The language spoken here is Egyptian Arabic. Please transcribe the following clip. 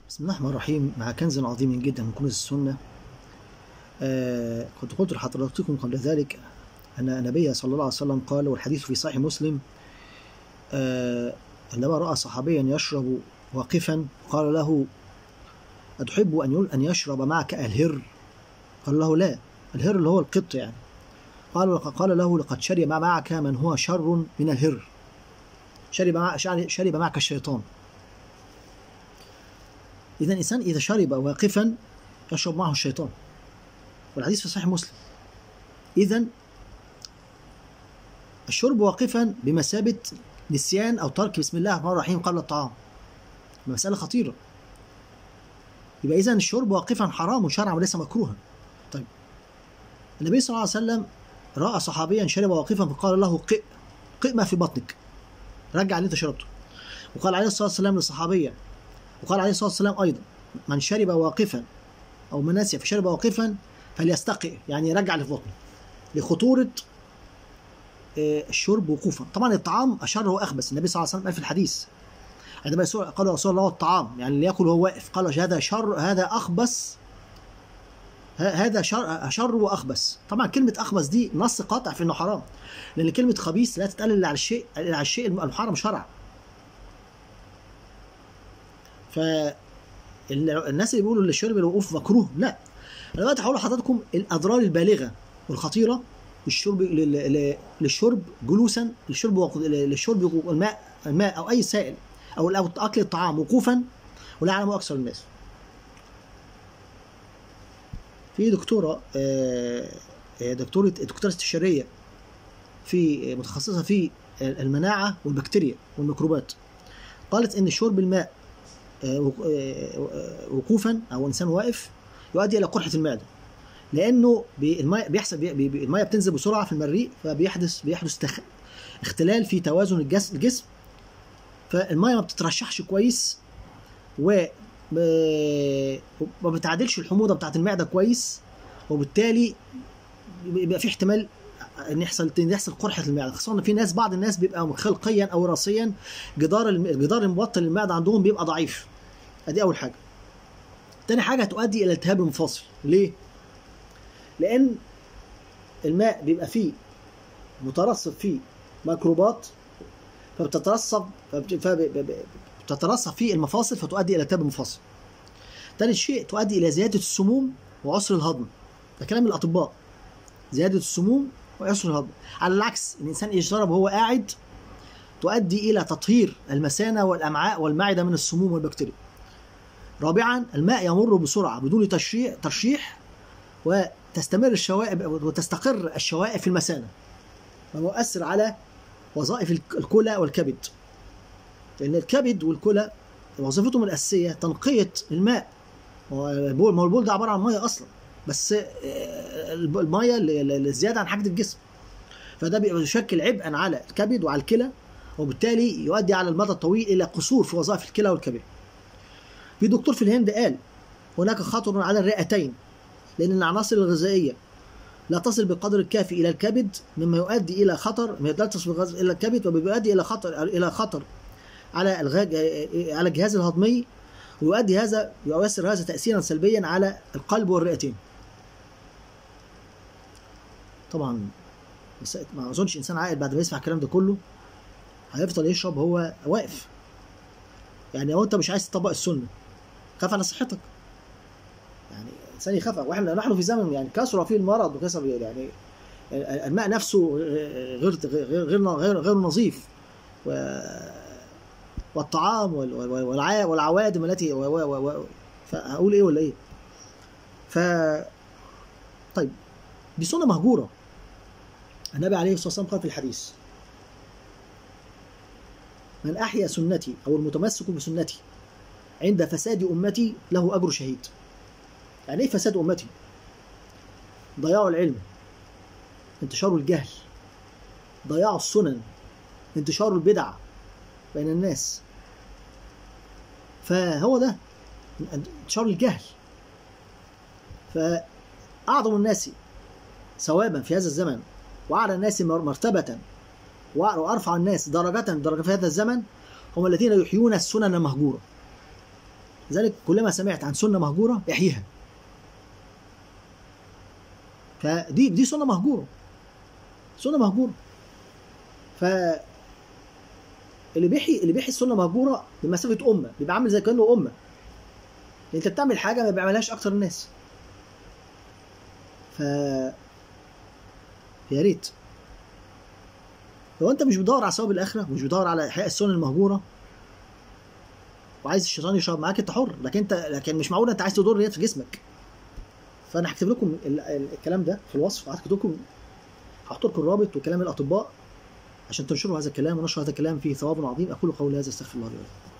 بسم الله الرحمن الرحيم مع كنز عظيم جدا من كنوز السنة آه كنت قلت لحضراتكم قبل ذلك أن النبي صلى الله عليه وسلم قال والحديث في صحيح مسلم آه عندما رأى صحابيا يشرب واقفا قال له أتحب أن أن يشرب معك الهر؟ قال له لا الهر اللي هو القط يعني قال قال له لقد شرب معك من هو شر من الهر شرب مع شرب معك الشيطان إذا الإنسان إذا شرب واقفا يشرب معه الشيطان والحديث في صحيح مسلم إذا الشرب واقفا بمثابة نسيان أو ترك بسم الله الرحمن الرحيم قبل الطعام مسألة خطيرة يبقى إذا الشرب واقفا حرام شرعا وليس مكروها طيب النبي صلى الله عليه وسلم رأى صحابيا شرب واقفا فقال له قئ قئ ما في بطنك رجع اللي انت شربته وقال عليه الصلاة والسلام للصحابية وقال عليه الصلاة والسلام أيضا من شرب واقفا أو من نسي فشرب واقفا فليستقئ يعني يرجع اللي في بطنه لخطورة الشرب وقوفا طبعا الطعام أشر وأخبث النبي صلى الله عليه وسلم قال في الحديث عندما قال رسول الله الطعام يعني اللي ياكل وهو واقف قال هذا شر هذا أخبث هذا شر شر واخبث طبعا كلمه اخبث دي نص قاطع في انه حرام لان كلمه خبيث لا تتقال الا على الشيء على الشيء المحرم شرعا ف الناس اللي بيقولوا اللي شرب الوقوف مكروه لا انا دلوقتي هقول لحضراتكم الاضرار البالغه والخطيره للشرب للشرب جلوسا للشرب للشرب الماء الماء او اي سائل او اكل الطعام وقوفا ولا يعلم اكثر الناس في دكتوره دكتوره دكتوره استشاريه في متخصصه في المناعه والبكتيريا والميكروبات قالت ان شرب الماء وقوفا او انسان واقف يؤدي الى قرحه المعده لانه الماء بيحصل الماء بتنزل بسرعه في المريء فبيحدث بيحدث تخ... اختلال في توازن الجسم الجسم فالماء ما بتترشحش كويس و ما بتعادلش الحموضه بتاعت المعده كويس وبالتالي بيبقى في احتمال ان يحصل يحصل قرحه المعده خصوصا ان في ناس بعض الناس بيبقى خلقيا او وراثيا جدار الجدار المبطن للمعده عندهم بيبقى ضعيف ادي اول حاجه تاني حاجه هتؤدي الى التهاب المفاصل ليه لان الماء بيبقى فيه مترسب فيه ميكروبات فبتترسب تترسب في المفاصل فتؤدي الى التهاب المفاصل. ثالث شيء تؤدي الى زياده السموم وعسر الهضم. ده كلام الاطباء. زياده السموم وعسر الهضم. على العكس الانسان يشرب وهو قاعد تؤدي الى تطهير المثانه والامعاء والمعده من السموم والبكتيريا. رابعا الماء يمر بسرعه بدون تشريح ترشيح وتستمر الشوائب وتستقر الشوائب في المثانه. ويؤثر على وظائف الكلى والكبد. لان الكبد والكلى وظيفتهم الاساسيه تنقيه الماء ما هو البول ده عباره عن ميه اصلا بس الميه الزياده عن حاجه الجسم فده بيشكل عبئا على الكبد وعلى الكلى وبالتالي يؤدي على المدى الطويل الى قصور في وظائف الكلى والكبد. في دكتور في الهند قال هناك خطر على الرئتين لان العناصر الغذائيه لا تصل بالقدر الكافي الى الكبد مما يؤدي الى خطر لا تصل الى الكبد وبيؤدي الى خطر الى خطر على الغاج على الجهاز الهضمي ويؤدي هذا يؤثر هذا تاثيرا سلبيا على القلب والرئتين. طبعا ما اظنش انسان عاقل بعد ما يسمع الكلام ده كله هيفضل يشرب هو واقف. يعني لو انت مش عايز تطبق السنه خاف على صحتك. يعني الانسان يخاف واحنا نحن في زمن يعني كثر فيه المرض وكثر يعني الماء نفسه غير غير غير غير نظيف و والطعام والعوادم التي و و و فاقول ايه ولا ايه؟ ف طيب دي سنه مهجوره النبي عليه الصلاه والسلام قال في الحديث من احيا سنتي او المتمسك بسنتي عند فساد امتي له اجر شهيد يعني ايه فساد امتي؟ ضياع العلم انتشار الجهل ضياع السنن انتشار البدع بين الناس فهو ده انتشار الجهل فأعظم الناس ثوابا في هذا الزمن وأعلى الناس مرتبة وأرفع الناس درجة درجة في هذا الزمن هم الذين يحيون السنن المهجورة لذلك كلما سمعت عن سنه مهجوره احييها فدي دي سنه مهجوره سنه مهجوره ف اللي بيحيي اللي بيحيي السنه مهجوره بمسافه امه بيبقى عامل زي كانه امه انت بتعمل حاجه ما بيعملهاش اكتر الناس ف يا ريت لو انت مش بتدور على ثواب الاخره مش بتدور على احياء السنن المهجوره وعايز الشيطان يشرب معاك انت حر لكن انت لكن مش معقول انت عايز تضر رياض في جسمك فانا هكتب لكم ال- ال- الكلام ده في الوصف هكتب لكم هحط لكم الرابط وكلام الاطباء عشان تنشروا هذا الكلام ونشر هذا الكلام فيه ثواب عظيم اقول قولي هذا استغفر الله لي ولكم